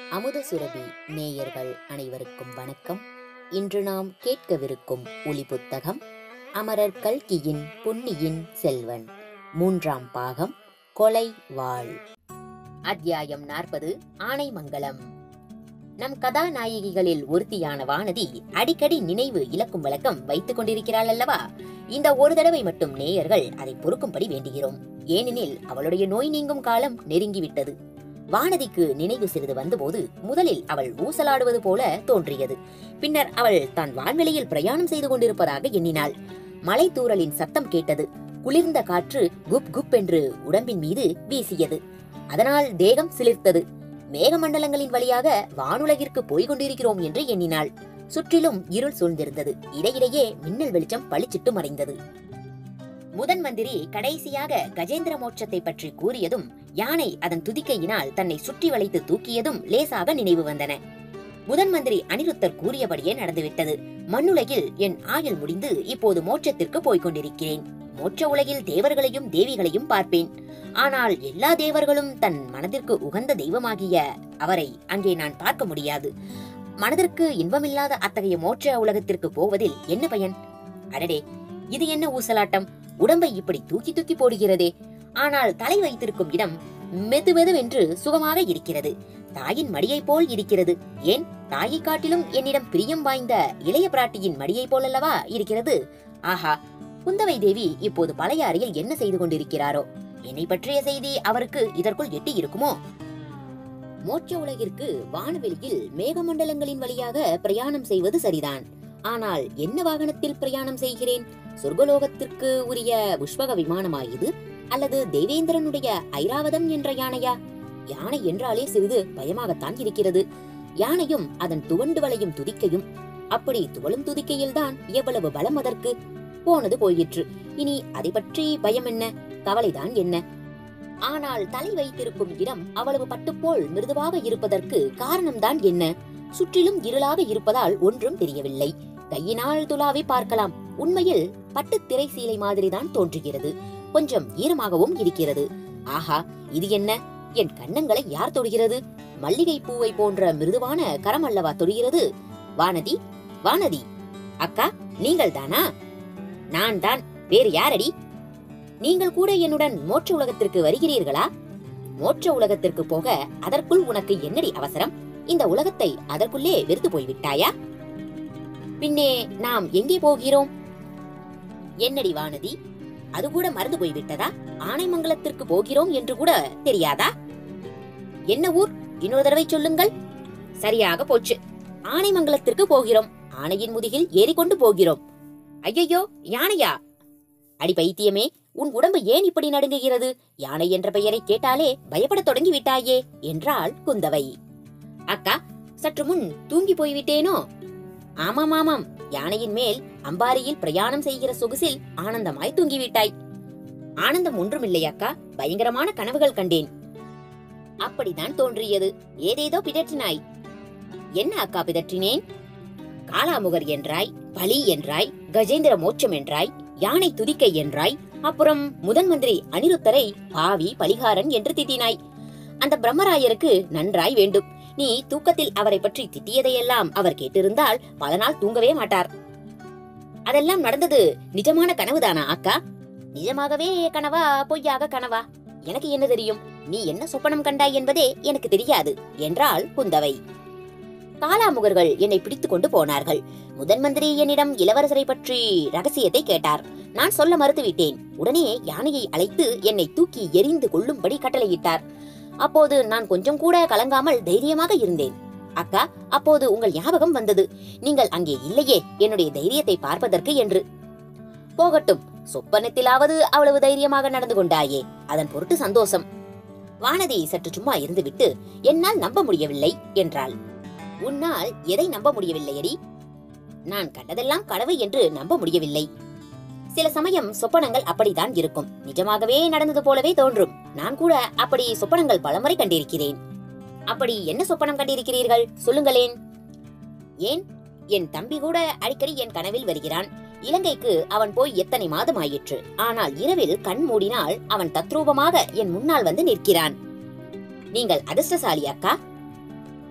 அமுத சுரபி நேயர்கள் அனைவருக்கும் வணக்கம் இன்று நாம் கேட்கவிருக்கும் ஒலி புத்தகம் அமரர் கல்கியின் பொன்னியின் செல்வன் மூன்றாம் பாகம் கொலை வாழ் அத்தியாயம் நாற்பது ஆனைமங்கலம் நம் கதாநாயகிகளில் ஒருத்தியான வானதி அடிக்கடி நினைவு இழக்கும் வழக்கம் வைத்துக் கொண்டிருக்கிறாள் அல்லவா இந்த ஒரு தடவை மட்டும் நேயர்கள் அதை பொறுக்கும்படி வேண்டுகிறோம் ஏனெனில் அவளுடைய நோய் நீங்கும் காலம் நெருங்கிவிட்டது வானதிக்கு நினைவு சிறிது வந்தபோது முதலில் அவள் ஊசலாடுவது போல தோன்றியது பின்னர் அவள் தான் வான்வெளியில் பிரயாணம் செய்து கொண்டிருப்பதாக எண்ணினாள் மலை தூறலின் சத்தம் கேட்டது குளிர்ந்த காற்று குப் குப் என்று உடம்பின் மீது வீசியது அதனால் தேகம் சிலிர்த்தது மேகமண்டலங்களின் வழியாக வானுலகிற்கு போய்க் கொண்டிருக்கிறோம் என்று எண்ணினாள் சுற்றிலும் இருள் சூழ்ந்திருந்தது இடையிடையே மின்னல் வெளிச்சம் பளிச்சிட்டு மறைந்தது முதன் மந்திரி கடைசியாக கஜேந்திர மோட்சத்தை பற்றி கூறியதும் யானை அதன் துதிக்கையினால் தன்னை சுற்றி வளைத்து தூக்கியதும் லேசாக நினைவு வந்தன முதன் மந்திரி அனிருத்தர் கூறியபடியே நடந்துவிட்டது மண்ணுலகில் என் ஆயுள் முடிந்து இப்போது மோட்சத்திற்கு போய்க் கொண்டிருக்கிறேன் மோட்ச உலகில் தேவர்களையும் தேவிகளையும் பார்ப்பேன் ஆனால் எல்லா தேவர்களும் தன் மனதிற்கு உகந்த தெய்வமாகிய அவரை அங்கே நான் பார்க்க முடியாது மனதிற்கு இன்பமில்லாத அத்தகைய மோட்ச உலகத்திற்கு போவதில் என்ன பயன் அடடே இது என்ன ஊசலாட்டம் உடம்பை இப்படி தூக்கி தூக்கி போடுகிறதே ஆனால் தலை வைத்திருக்கும் இடம் மெது மெதுவென்று சுகமாக இருக்கிறது தாயின் மடியைப் போல் இருக்கிறது ஏன் தாயை காட்டிலும் என்னிடம் பிரியம் வாய்ந்த இளைய பிராட்டியின் மடியைப் போலல்லவா இருக்கிறது ஆஹா குந்தவை தேவி இப்போது பழைய அறையில் என்ன செய்து கொண்டிருக்கிறாரோ என்னை பற்றிய செய்தி அவருக்கு இதற்குள் எட்டி இருக்குமோ மோட்ச உலகிற்கு வானவெளியில் மேகமண்டலங்களின் வழியாக பிரயாணம் செய்வது சரிதான் ஆனால் என்ன வாகனத்தில் பிரயாணம் செய்கிறேன் சொர்க்கலோகத்திற்கு உரிய புஷ்பக விமானமா இது அல்லது தேவேந்திரனுடைய ஐராவதம் என்ற யானையா யானை என்றாலே சிறிது பயமாகத்தான் இருக்கிறது யானையும் அதன் துவண்டு வளையும் துதிக்கையும் அப்படி துவளும் துதிக்கையில்தான் எவ்வளவு பலம் அதற்கு போனது போயிற்று இனி அதை பற்றி பயம் என்ன கவலைதான் என்ன ஆனால் தலை வைத்திருக்கும் இடம் அவ்வளவு பட்டுப்போல் மிருதுவாக இருப்பதற்கு காரணம்தான் என்ன சுற்றிலும் இருளாக இருப்பதால் ஒன்றும் தெரியவில்லை கையினால் துலாவை பார்க்கலாம் உண்மையில் பட்டு திரை சீலை மாதிரிதான் தோன்றுகிறது கொஞ்சம் ஈரமாகவும் இருக்கிறது ஆஹா இது என்ன என் கன்னங்களை யார் தொடுகிறது மல்லிகை பூவை போன்ற மிருதுவான கரம் அல்லவா தொடுகிறது வானதி வானதி அக்கா நீங்கள் தானா நான் தான் வேறு யாரடி நீங்கள் கூட என்னுடன் மோட்ச உலகத்திற்கு வருகிறீர்களா மோட்ச உலகத்திற்கு போக அதற்குள் உனக்கு என்னடி அவசரம் இந்த உலகத்தை அதற்குள்ளே வெறுத்து போய்விட்டாயா பின்னே நாம் எங்கே போகிறோம் என்னடி வானதி அது கூட மறந்து போய்விட்டதா ஆனைமங்கலத்திற்கு போகிறோம் என்று கூட தெரியாதா என்ன ஊர் இன்னொரு தடவை சொல்லுங்கள் சரியாக போச்சு ஆனைமங்கலத்திற்கு போகிறோம் ஆனையின் முதுகில் ஏறிக்கொண்டு போகிறோம் ஐயையோ யானையா அடி பைத்தியமே உன் உடம்பு ஏன் இப்படி நடுங்குகிறது யானை என்ற பெயரை கேட்டாலே பயப்படத் தொடங்கி விட்டாயே என்றாள் குந்தவை அக்கா சற்று முன் தூங்கி போய்விட்டேனோ ஆமாம் ஆமாம் யானையின் மேல் அம்பாரியில் பிரயாணம் செய்கிற சொகுசில் ஆனந்தமாய் தூங்கிவிட்டாய் ஆனந்தம் ஒன்றுமில்லை அக்கா பயங்கரமான கனவுகள் கண்டேன் அப்படிதான் தோன்றியது ஏதேதோ பிதற்றினாய் என்ன அக்கா பிதற்றினேன் காலாமுகர் என்றாய் பலி என்றாய் கஜேந்திர மோட்சம் என்றாய் யானை துதிக்கை என்றாய் அப்புறம் முதன் மந்திரி அனிருத்தரை பாவி பலிகாரன் என்று திட்டினாய் அந்த பிரம்மராயருக்கு நன்றாய் வேண்டும் நீ தூக்கத்தில் அவரை பற்றி திட்டியதையெல்லாம் அவர் கேட்டிருந்தால் பல நாள் தூங்கவே மாட்டார் அதெல்லாம் நடந்தது நிஜமான கனவுதானா அக்கா நிஜமாகவே கனவா பொய்யாக கனவா எனக்கு என்ன தெரியும் நீ என்ன சொப்பனம் கண்டாய் என்பதே எனக்கு தெரியாது என்றாள் குந்தவை காலாமுகர்கள் என்னை பிடித்துக் கொண்டு போனார்கள் முதன் மந்திரி என்னிடம் இளவரசரை பற்றி ரகசியத்தை கேட்டார் நான் சொல்ல மறுத்துவிட்டேன் உடனே யானையை அழைத்து என்னை தூக்கி எரிந்து கொள்ளும்படி கட்டளையிட்டார் அப்போது நான் கொஞ்சம் கூட கலங்காமல் தைரியமாக இருந்தேன் அக்கா அப்போது உங்கள் ஞாபகம் வந்தது நீங்கள் அங்கே இல்லையே என்னுடைய தைரியத்தை பார்ப்பதற்கு என்று போகட்டும் சொப்பனத்திலாவது அவ்வளவு தைரியமாக நடந்து கொண்டாயே அதன் பொருட்டு சந்தோஷம் வானதி சற்று சும்மா இருந்துவிட்டு என்னால் நம்ப முடியவில்லை என்றாள் உன்னால் எதை நம்ப முடியவில்லையடி நான் கண்டதெல்லாம் கனவு என்று நம்ப முடியவில்லை சில சமயம் சொப்பனங்கள் அப்படித்தான் இருக்கும் நிஜமாகவே நடந்தது போலவே தோன்றும் நான் கூட அப்படி சொப்பனங்கள் பலமுறை கண்டிருக்கிறேன் அப்படி என்ன சொப்பனம் கண்டிருக்கிறீர்கள் சொல்லுங்களேன் ஏன் என் தம்பி கூட அடிக்கடி என் கனவில் வருகிறான் இலங்கைக்கு அவன் போய் எத்தனை மாதம் ஆயிற்று ஆனால் இரவில் கண் மூடினால் அவன் தத்ரூபமாக என் முன்னால் வந்து நிற்கிறான் நீங்கள் அதிர்ஷ்டசாலி அக்கா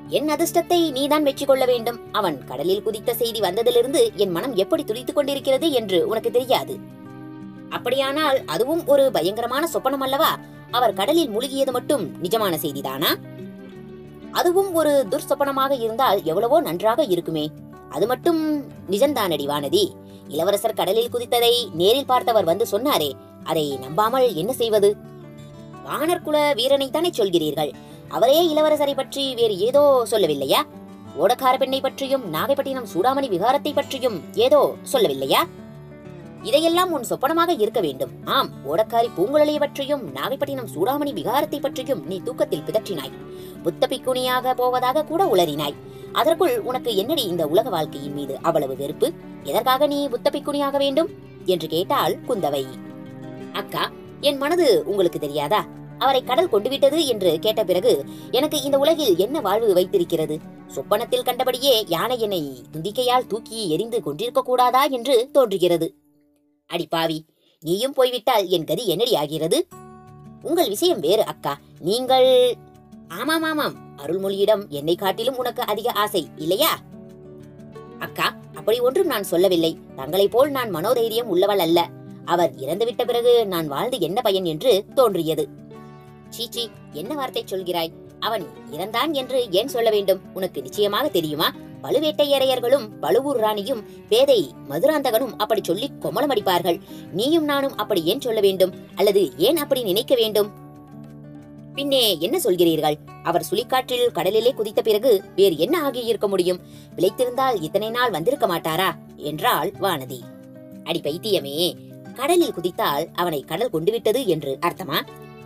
என் அதிர்ஷ்டத்தை நீதான் மெச்சிக்கொள்ள வேண்டும் அவன் கடலில் குதித்த செய்தி வந்ததிலிருந்து என் மனம் எப்படி துடித்துக் கொண்டிருக்கிறது என்று உனக்கு தெரியாது அப்படியானால் அதுவும் ஒரு பயங்கரமான சொப்பனம் அல்லவா அவர் கடலில் மூழ்கியது மட்டும் நிஜமான செய்திதானா அதுவும் ஒரு துர்சொப்பனமாக இருந்தால் எவ்வளவோ நன்றாக இருக்குமே அது மட்டும் நிஜம்தானடி வானதி இளவரசர் கடலில் குதித்ததை நேரில் பார்த்தவர் வந்து சொன்னாரே அதை நம்பாமல் என்ன செய்வது வானர்குல வீரனைத்தானே சொல்கிறீர்கள் அவரே இளவரசரை பற்றி வேறு ஏதோ சொல்லவில்லையா ஓடக்கார பெண்ணை பற்றியும் நாகைப்பட்டினம் சூடாமணி விகாரத்தை பற்றியும் ஏதோ சொல்லவில்லையா இதையெல்லாம் உன் சொப்பனமாக இருக்க வேண்டும் ஆம் ஓடக்காரி பூங்குழலியை பற்றியும் நாகைப்பட்டினம் சூடாமணி விகாரத்தை பற்றியும் நீ தூக்கத்தில் பிதற்றினாய் புத்த பிக்குணியாக போவதாக கூட உளறினாய் அதற்குள் உனக்கு என்னடி இந்த உலக வாழ்க்கையின் மீது அவ்வளவு வெறுப்பு எதற்காக நீ புத்த பிக்குணியாக வேண்டும் என்று கேட்டாள் குந்தவை அக்கா என் மனது உங்களுக்கு தெரியாதா அவரை கடல் கொண்டு விட்டது என்று கேட்ட பிறகு எனக்கு இந்த உலகில் என்ன வாழ்வு வைத்திருக்கிறது சொப்பனத்தில் கண்டபடியே யானை என்னை துந்திக்கையால் தூக்கி எரிந்து கொண்டிருக்க கூடாதா என்று தோன்றுகிறது அடிப்பாவி நீயும் போய்விட்டால் என் கதி என்னடி ஆகிறது உங்கள் விஷயம் வேறு அக்கா நீங்கள் ஆமாம் ஆமாம் அருள்மொழியிடம் என்னை காட்டிலும் உனக்கு அதிக ஆசை இல்லையா அக்கா அப்படி ஒன்றும் நான் சொல்லவில்லை தங்களைப் போல் நான் மனோதைரியம் உள்ளவள் அல்ல அவர் இறந்துவிட்ட பிறகு நான் வாழ்ந்து என்ன பயன் என்று தோன்றியது சீச்சி என்ன வார்த்தை சொல்கிறாய் அவன் இறந்தான் என்று ஏன் சொல்ல வேண்டும் உனக்கு நிச்சயமாக தெரியுமா பழுவேட்டையரையர்களும் பழுவூர் ராணியும் பேதை மதுராந்தகனும் அப்படி சொல்லி கொமலம் அடிப்பார்கள் நீயும் நானும் அப்படி ஏன் சொல்ல வேண்டும் அல்லது ஏன் அப்படி நினைக்க வேண்டும் பின்னே என்ன சொல்கிறீர்கள் அவர் சுழிக்காற்றில் கடலிலே குதித்த பிறகு வேறு என்ன ஆகியிருக்க முடியும் பிழைத்திருந்தால் இத்தனை நாள் வந்திருக்க மாட்டாரா என்றாள் வானதி அடி பைத்தியமே கடலில் குதித்தால் அவனை கடல் கொண்டு விட்டது என்று அர்த்தமா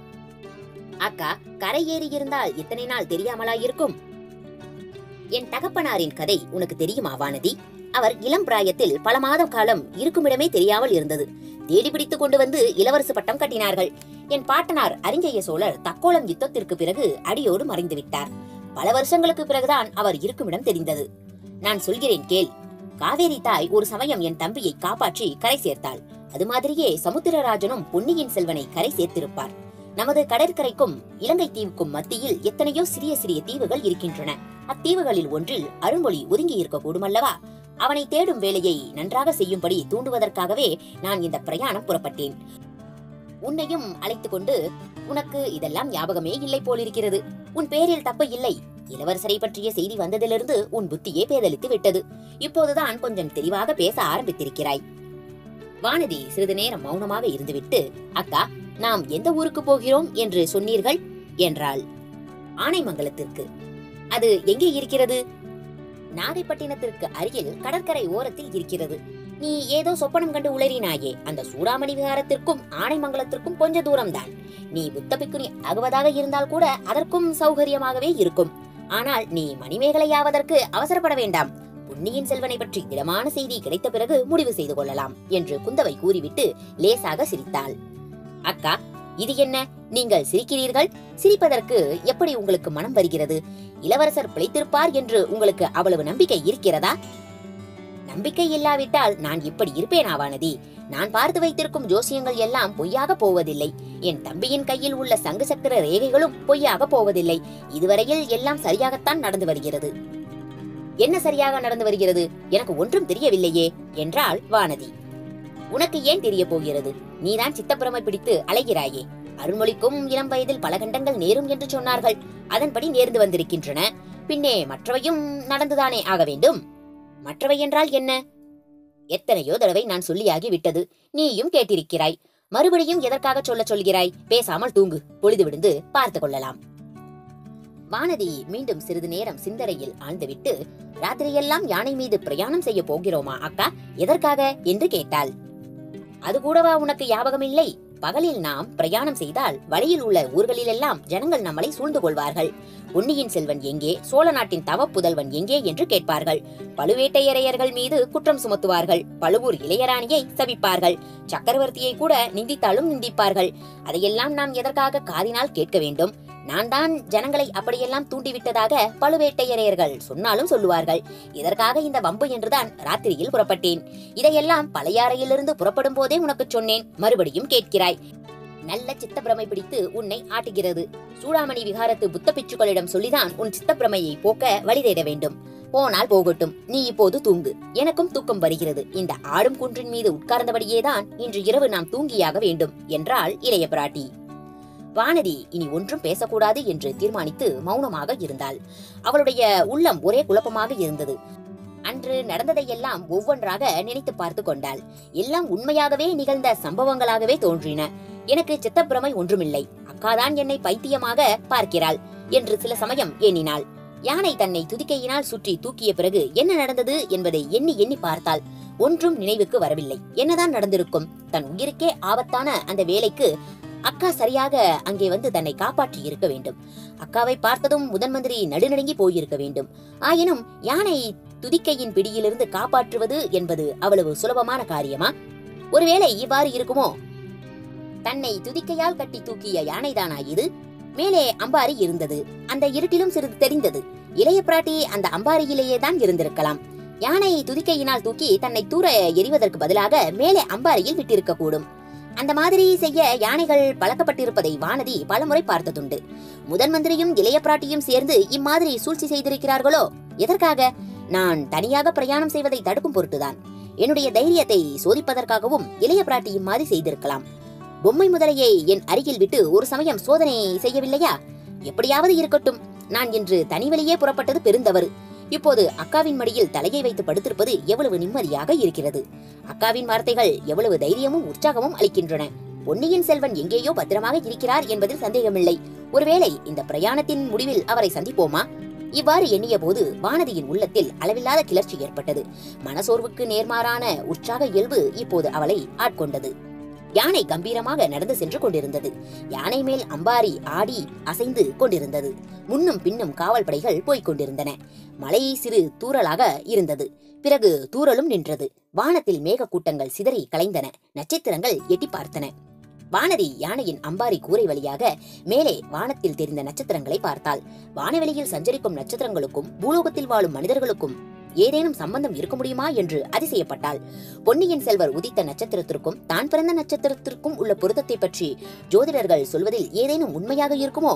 அக்கா கரை ஏறி இருந்தால் இத்தனை நாள் தெரியாமலா இருக்கும் என் தகப்பனாரின் கதை உனக்கு தெரியுமா வானதி அவர் இளம் பிராயத்தில் பல மாதம் காலம் இருக்குமிடமே தெரியாமல் இருந்தது தேடி பிடித்துக் கொண்டு வந்து இளவரசு பட்டம் கட்டினார்கள் என் பாட்டனார் அரிஞ்சய சோழர் தக்கோலம் யுத்தத்திற்கு பிறகு அடியோடு மறைந்து விட்டார் பல வருஷங்களுக்கு பிறகுதான் அவர் இருக்குமிடம் தெரிந்தது நான் சொல்கிறேன் கேள் காவேரி தாய் ஒரு சமயம் என் தம்பியை காப்பாற்றி கரை சேர்த்தாள் அது மாதிரியே சமுத்திரராஜனும் பொன்னியின் செல்வனை கரை சேர்த்திருப்பார் நமது கடற்கரைக்கும் இலங்கை தீவுக்கும் மத்தியில் எத்தனையோ சிறிய சிறிய தீவுகள் இருக்கின்றன அத்தீவுகளில் ஒன்றில் அருள்மொழி ஒதுங்கி இருக்க கூடுமல்லவா அவனை தேடும் வேலையை நன்றாக செய்யும்படி தூண்டுவதற்காகவே நான் இந்த பிரயாணம் புறப்பட்டேன் உன்னையும் அழைத்துக் கொண்டு உனக்கு இதெல்லாம் ஞாபகமே இல்லை போலிருக்கிறது உன் பேரில் தப்பு இல்லை இளவரசரை பற்றிய செய்தி வந்ததிலிருந்து உன் புத்தியே பேதலித்து விட்டது இப்போதுதான் கொஞ்சம் தெளிவாக பேச ஆரம்பித்திருக்கிறாய் வானதி சிறிது நேரம் மௌனமாக இருந்துவிட்டு அக்கா நாம் எந்த ஊருக்கு போகிறோம் என்று சொன்னீர்கள் என்றாள் ஆனைமங்கலத்திற்கு அது எங்கே இருக்கிறது நாகைப்பட்டினத்திற்கு அருகில் கடற்கரை ஓரத்தில் இருக்கிறது நீ ஏதோ சொப்பனம் கண்டு உளறினாயே அந்த சூடாமணி விகாரத்திற்கும் ஆனைமங்கலத்திற்கும் கொஞ்ச தூரம்தான் நீ புத்த பிக்குனி ஆகுவதாக இருந்தால் கூட அதற்கும் சௌகரியமாகவே இருக்கும் ஆனால் நீ மணிமேகலையாவதற்கு அவசரப்பட வேண்டாம் பொன்னியின் செல்வனை பற்றி திடமான செய்தி கிடைத்த பிறகு முடிவு செய்து கொள்ளலாம் என்று குந்தவை கூறிவிட்டு லேசாக சிரித்தாள் அக்கா இது என்ன நீங்கள் சிரிக்கிறீர்கள் சிரிப்பதற்கு எப்படி உங்களுக்கு மனம் வருகிறது இளவரசர் பிழைத்திருப்பார் என்று உங்களுக்கு அவ்வளவு நம்பிக்கை இருக்கிறதா நம்பிக்கை இல்லாவிட்டால் நான் இப்படி இருப்பேனா வானதி நான் பார்த்து வைத்திருக்கும் ஜோசியங்கள் எல்லாம் பொய்யாக போவதில்லை என் தம்பியின் கையில் உள்ள சங்கு சக்கர ரேகைகளும் பொய்யாக போவதில்லை இதுவரையில் எல்லாம் சரியாகத்தான் நடந்து வருகிறது என்ன சரியாக நடந்து வருகிறது எனக்கு ஒன்றும் தெரியவில்லையே என்றாள் வானதி உனக்கு ஏன் தெரிய போகிறது நீதான் சித்தப்புறமை பிடித்து அலைகிறாயே அருள்மொழிக்கும் இளம் வயதில் பல கண்டங்கள் நேரும் என்று சொன்னார்கள் அதன்படி நேர்ந்து வந்திருக்கின்றன பின்னே மற்றவையும் நடந்துதானே ஆக வேண்டும் மற்றவை என்றால் என்ன எத்தனையோ தடவை நான் சொல்லியாகி விட்டது நீயும் கேட்டிருக்கிறாய் மறுபடியும் எதற்காக சொல்லச் சொல்கிறாய் பேசாமல் தூங்கு பொழுது விடுந்து பார்த்து கொள்ளலாம் வானதி மீண்டும் சிறிது நேரம் சிந்தனையில் ஆழ்ந்துவிட்டு ராத்திரியெல்லாம் யானை மீது பிரயாணம் செய்ய போகிறோமா அக்கா எதற்காக என்று கேட்டாள் அது கூடவா உனக்கு ஞாபகம் இல்லை பகலில் நாம் பிரயாணம் செய்தால் வழியில் உள்ள ஊர்களிலெல்லாம் ஜனங்கள் நம்மளை சூழ்ந்து கொள்வார்கள் பொன்னியின் செல்வன் எங்கே சோழ நாட்டின் தவ புதல்வன் எங்கே என்று கேட்பார்கள் பழுவேட்டையரையர்கள் மீது குற்றம் சுமத்துவார்கள் பழுவூர் இளையராணியை சபிப்பார்கள் சக்கரவர்த்தியை கூட நிந்தித்தாலும் நிந்திப்பார்கள் அதையெல்லாம் நாம் எதற்காக காதினால் கேட்க வேண்டும் நான் தான் ஜனங்களை அப்படியெல்லாம் தூண்டிவிட்டதாக பழுவேட்டையரையர்கள் சொன்னாலும் சொல்லுவார்கள் இதற்காக இந்த வம்பு என்றுதான் ராத்திரியில் புறப்பட்டேன் இதையெல்லாம் பழையாறையிலிருந்து புறப்படும் போதே உனக்கு சொன்னேன் மறுபடியும் கேட்கிறாய் நல்ல சித்தப்பிரமை பிடித்து உன்னை ஆட்டுகிறது சூடாமணி விகாரத்து புத்த பிச்சுக்களிடம் சொல்லிதான் உன் சித்தப்பிரமையை போக்க வழி தேட வேண்டும் போனால் போகட்டும் நீ இப்போது தூங்கு எனக்கும் தூக்கம் வருகிறது இந்த ஆடும் குன்றின் மீது உட்கார்ந்தபடியேதான் இன்று இரவு நாம் தூங்கியாக வேண்டும் என்றாள் இளைய பிராட்டி வானதி இனி ஒன்றும் பேசக்கூடாது என்று தீர்மானித்து மௌனமாக இருந்தாள் அவளுடைய உள்ளம் ஒரே குழப்பமாக இருந்தது அன்று நடந்ததையெல்லாம் ஒவ்வொன்றாக நினைத்து பார்த்து கொண்டாள் எல்லாம் உண்மையாகவே நிகழ்ந்த சம்பவங்களாகவே தோன்றின எனக்கு சித்தப்பிரமை ஒன்றுமில்லை அக்காதான் என்னை பைத்தியமாக பார்க்கிறாள் என்று சில சமயம் எண்ணினாள் யானை தன்னை துதிக்கையினால் சுற்றி தூக்கிய பிறகு என்ன நடந்தது என்பதை எண்ணி எண்ணி பார்த்தாள் ஒன்றும் நினைவுக்கு வரவில்லை என்னதான் நடந்திருக்கும் தன் உயிருக்கே ஆபத்தான அந்த வேலைக்கு அக்கா சரியாக அங்கே வந்து தன்னை காப்பாற்றி இருக்க வேண்டும் அக்காவை பார்த்ததும் முதன் மந்திரி நடுநடுங்கி போயிருக்க வேண்டும் ஆயினும் யானை துதிக்கையின் பிடியிலிருந்து காப்பாற்றுவது என்பது அவ்வளவு சுலபமான காரியமா ஒருவேளை இவ்வாறு இருக்குமோ தன்னை துதிக்கையால் கட்டி தூக்கிய யானைதானா இது மேலே அம்பாரி இருந்தது அந்த இருட்டிலும் சிறிது தெரிந்தது இளைய பிராட்டி அந்த அம்பாரியிலேயே தான் இருந்திருக்கலாம் யானை துதிக்கையினால் தூக்கி தன்னை தூர எறிவதற்கு பதிலாக மேலே அம்பாரியில் விட்டிருக்க கூடும் அந்த மாதிரி செய்ய யானைகள் பழக்கப்பட்டிருப்பதை வானதி பலமுறை பார்த்ததுண்டு முதன் மந்திரியும் இளைய பிராட்டியும் சேர்ந்து இம்மாதிரி சூழ்ச்சி செய்திருக்கிறார்களோ எதற்காக நான் தனியாக பிரயாணம் செய்வதை தடுக்கும் பொருட்டுதான் என்னுடைய தைரியத்தை சோதிப்பதற்காகவும் இளைய பிராட்டி இம்மாதிரி செய்திருக்கலாம் பொம்மை முதலையை என் அருகில் விட்டு ஒரு சமயம் சோதனை செய்யவில்லையா எப்படியாவது இருக்கட்டும் நான் இன்று தனி வழியே புறப்பட்டது பெருந்தவறு இப்போது அக்காவின் மடியில் தலையை வைத்து படுத்திருப்பது எவ்வளவு நிம்மதியாக இருக்கிறது அக்காவின் வார்த்தைகள் எவ்வளவு தைரியமும் உற்சாகமும் அளிக்கின்றன பொன்னியின் செல்வன் எங்கேயோ பத்திரமாக இருக்கிறார் என்பதில் சந்தேகமில்லை ஒருவேளை இந்த பிரயாணத்தின் முடிவில் அவரை சந்திப்போமா இவ்வாறு எண்ணிய போது வானதியின் உள்ளத்தில் அளவில்லாத கிளர்ச்சி ஏற்பட்டது மனசோர்வுக்கு நேர்மாறான உற்சாக இயல்பு இப்போது அவளை ஆட்கொண்டது யானை கம்பீரமாக நடந்து சென்று கொண்டிருந்தது யானை மேல் அம்பாரி ஆடி அசைந்து கொண்டிருந்தது முன்னும் பின்னும் காவல் படைகள் போய்க் கொண்டிருந்தன மழை சிறு தூறலாக இருந்தது பிறகு தூறலும் நின்றது வானத்தில் மேகக்கூட்டங்கள் சிதறி கலைந்தன நட்சத்திரங்கள் எட்டி பார்த்தன வானதி யானையின் அம்பாரி கூரை வழியாக மேலே வானத்தில் தெரிந்த நட்சத்திரங்களை பார்த்தாள் வானவெளியில் சஞ்சரிக்கும் நட்சத்திரங்களுக்கும் பூலோகத்தில் வாழும் மனிதர்களுக்கும் ஏதேனும் சம்பந்தம் இருக்க முடியுமா என்று அதிசயப்பட்டாள் பொன்னியின் செல்வர் உதித்த நட்சத்திரத்திற்கும் தான் பிறந்த நட்சத்திரத்திற்கும் உள்ள பொருத்தத்தை பற்றி ஜோதிடர்கள் சொல்வதில் ஏதேனும் உண்மையாக இருக்குமோ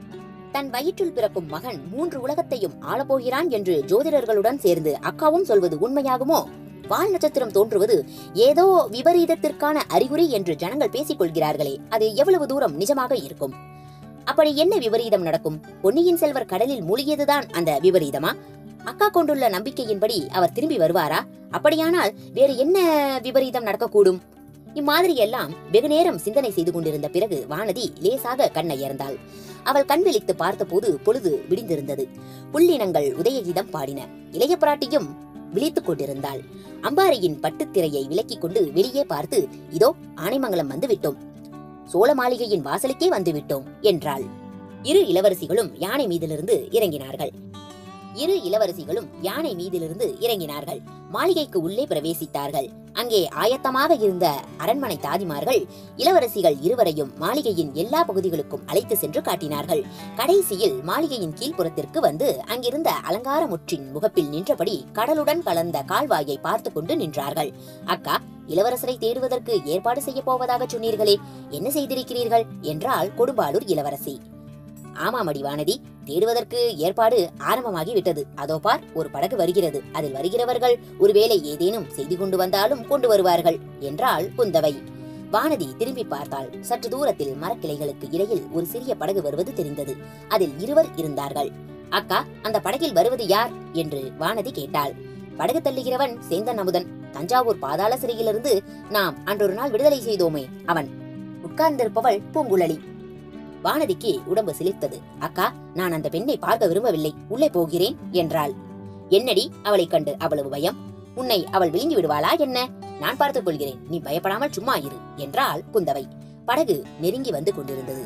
தன் வயிற்றில் பிறக்கும் மகன் மூன்று உலகத்தையும் ஆளப்போகிறான் என்று ஜோதிடர்களுடன் சேர்ந்து அக்காவும் சொல்வது உண்மையாகுமோ வால் நட்சத்திரம் தோன்றுவது ஏதோ விபரீதத்திற்கான அறிகுறி என்று ஜனங்கள் பேசிக் கொள்கிறார்களே அது எவ்வளவு தூரம் நிஜமாக இருக்கும் அப்படி என்ன விபரீதம் நடக்கும் பொன்னியின் செல்வர் கடலில் மூழ்கியதுதான் அந்த விபரீதமா அக்கா கொண்டுள்ள நம்பிக்கையின்படி அவர் திரும்பி வருவாரா அப்படியானால் வேறு என்ன விபரீதம் நடக்கக்கூடும் இம்மாதிரி எல்லாம் வெகு நேரம் சிந்தனை செய்து கொண்டிருந்த பிறகு வானதி லேசாக கண்ணயர்ந்தாள் அவள் கண் விழித்து பார்த்தபோது பொழுது விடிந்திருந்தது புள்ளினங்கள் உதயகீதம் பாடின இளைய பிராட்டியும் விழித்துக் கொண்டிருந்தாள் அம்பாரியின் பட்டுத்திரையை விலக்கிக் கொண்டு வெளியே பார்த்து இதோ ஆனைமங்கலம் வந்து விட்டோம் சோழ மாளிகையின் வாசலுக்கே வந்து விட்டோம் என்றாள் இரு இளவரசிகளும் யானை மீதிலிருந்து இறங்கினார்கள் இரு இளவரசிகளும் யானை மீதிலிருந்து இறங்கினார்கள் மாளிகைக்கு உள்ளே பிரவேசித்தார்கள் அங்கே ஆயத்தமாக இருந்த அரண்மனை தாதிமார்கள் இளவரசிகள் இருவரையும் மாளிகையின் எல்லா பகுதிகளுக்கும் அழைத்து சென்று காட்டினார்கள் கடைசியில் மாளிகையின் கீழ்ப்புறத்திற்கு வந்து அங்கிருந்த அலங்கார முற்றின் முகப்பில் நின்றபடி கடலுடன் கலந்த கால்வாயை பார்த்து கொண்டு நின்றார்கள் அக்கா இளவரசரை தேடுவதற்கு ஏற்பாடு செய்ய போவதாக சொன்னீர்களே என்ன செய்திருக்கிறீர்கள் என்றாள் கொடும்பாளூர் இளவரசி ஆமாம் அடிவானதி தேடுவதற்கு ஏற்பாடு ஆரம்பமாகி விட்டது அதோ பார் ஒரு படகு வருகிறது அதில் வருகிறவர்கள் ஒருவேளை ஏதேனும் செய்தி கொண்டு வந்தாலும் கொண்டு வருவார்கள் என்றாள் குந்தவை வானதி திரும்பி பார்த்தாள் சற்று தூரத்தில் மரக்கிளைகளுக்கு இடையில் ஒரு சிறிய படகு வருவது தெரிந்தது அதில் இருவர் இருந்தார்கள் அக்கா அந்த படகில் வருவது யார் என்று வானதி கேட்டாள் படகு தள்ளுகிறவன் சேந்தன் அமுதன் தஞ்சாவூர் பாதாள சிறையிலிருந்து நாம் அன்றொரு நாள் விடுதலை செய்தோமே அவன் உட்கார்ந்திருப்பவள் பூங்குழலி வானதிக்கு உடம்பு சிலிர்த்தது அக்கா நான் அந்த பெண்ணை பார்க்க விரும்பவில்லை உள்ளே போகிறேன் என்றாள் என்னடி அவளைக் கண்டு அவ்வளவு பயம் உன்னை அவள் விழுங்கி விடுவாளா என்ன நான் பார்த்துக் கொள்கிறேன் நீ பயப்படாமல் சும்மா இரு என்றாள் குந்தவை படகு நெருங்கி வந்து கொண்டிருந்தது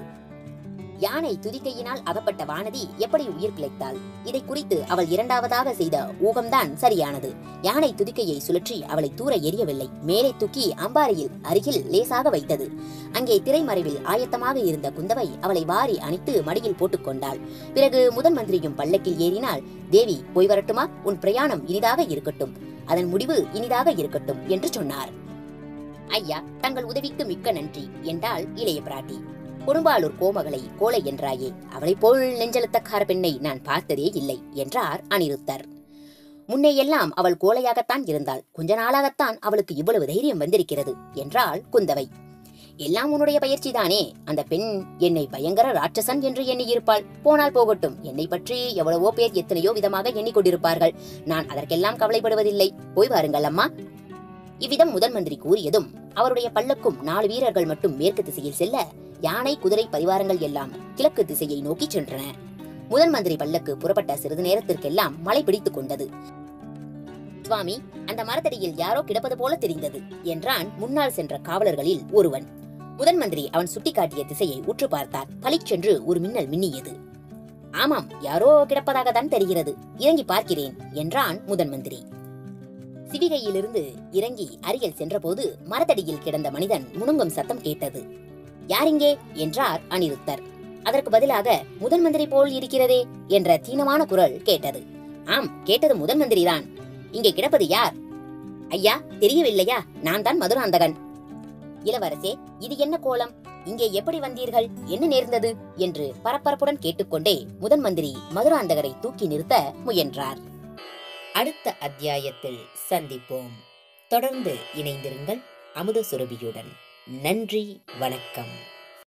யானை துதிக்கையினால் அகப்பட்ட வானதி எப்படி உயிர் பிழைத்தாள் இதை குறித்து அவள் இரண்டாவதாக செய்த ஊகம்தான் சரியானது யானை துதிக்கையை சுழற்றி அவளை தூர எரியவில்லை மேலே தூக்கி அம்பாரியில் அருகில் லேசாக வைத்தது அங்கே திரைமறைவில் ஆயத்தமாக இருந்த குந்தவை அவளை வாரி அணைத்து மடியில் போட்டுக்கொண்டாள் பிறகு முதன் மந்திரியும் பல்லக்கில் ஏறினால் தேவி போய் வரட்டுமா உன் பிரயாணம் இனிதாக இருக்கட்டும் அதன் முடிவு இனிதாக இருக்கட்டும் என்று சொன்னார் ஐயா தங்கள் உதவிக்கு மிக்க நன்றி என்றாள் இளைய பிராட்டி கொடும்பாளூர் கோமகளை கோலை என்றாயே அவளைப் போல் நெஞ்செழுத்தக்கார பெண்ணை நான் பார்த்ததே இல்லை என்றார் அனிருத்தர் முன்னே எல்லாம் அவள் கோலையாகத்தான் இருந்தாள் கொஞ்ச நாளாகத்தான் அவளுக்கு இவ்வளவு தைரியம் வந்திருக்கிறது என்றாள் குந்தவை எல்லாம் உன்னுடைய பயிற்சிதானே அந்த பெண் என்னை பயங்கர ராட்சசன் என்று எண்ணியிருப்பாள் போனால் போகட்டும் என்னை பற்றி எவ்வளவோ பேர் எத்தனையோ விதமாக எண்ணிக்கொண்டிருப்பார்கள் நான் அதற்கெல்லாம் கவலைப்படுவதில்லை போய் வாருங்கள் அம்மா இவ்விதம் முதன் மந்திரி கூறியதும் அவருடைய பல்லக்கும் நாலு வீரர்கள் மட்டும் மேற்கு திசையில் செல்ல யானை குதிரை பரிவாரங்கள் எல்லாம் கிழக்கு திசையை நோக்கி சென்றன முதன் மந்திரி பல்லக்கு புறப்பட்ட சிறிது நேரத்திற்கெல்லாம் மழை பிடித்துக் கொண்டது சுவாமி அந்த மரத்தடியில் யாரோ கிடப்பது போல தெரிந்தது என்றான் முன்னால் சென்ற காவலர்களில் ஒருவன் முதன் மந்திரி அவன் சுட்டிக்காட்டிய திசையை உற்று பார்த்தார் பளிச்சென்று ஒரு மின்னல் மின்னியது ஆமாம் யாரோ கிடப்பதாக தான் தெரிகிறது இறங்கி பார்க்கிறேன் என்றான் முதன் மந்திரி சிவிகையிலிருந்து இறங்கி அருகில் சென்றபோது மரத்தடியில் கிடந்த மனிதன் முணுங்கும் சத்தம் கேட்டது யாரிங்கே என்றார் அனிருத்தர் அதற்கு பதிலாக முதன் மந்திரி போல் இருக்கிறதே என்ற தீனமான குரல் கேட்டது ஆம் கேட்டது முதன் மந்திரிதான் இங்கே கிடப்பது யார் ஐயா தெரியவில்லையா நான் தான் மதுராந்தகன் இளவரசே இது என்ன கோலம் இங்கே எப்படி வந்தீர்கள் என்ன நேர்ந்தது என்று பரபரப்புடன் கேட்டுக்கொண்டே முதன் மந்திரி மதுராந்தகரை தூக்கி நிறுத்த முயன்றார் அடுத்த அத்தியாயத்தில் சந்திப்போம் தொடர்ந்து இணைந்திருங்கள் அமுத சுரபியுடன் நன்றி வணக்கம்